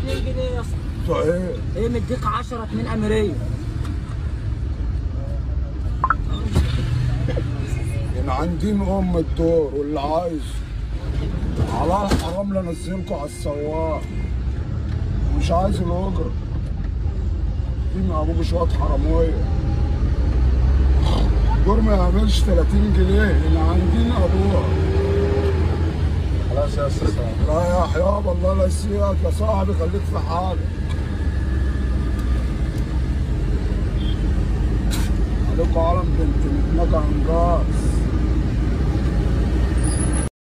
2 جنيه يا اسطى بتوع ايه؟ ايه مديك 10 2 اميريه من عندين ام الدور واللي عايز على الحرام لا انزلكوا على السواق مش عايز الاجر دي مع ابوك شويه حراميه دور ما يعملش 30 جنيه اللي عندين ابوها خلاص يا استاذ لا يا حياب الله لا يسيئك يا صاحبي خليك في حالك عليكم عالم بنت متنجع انجاز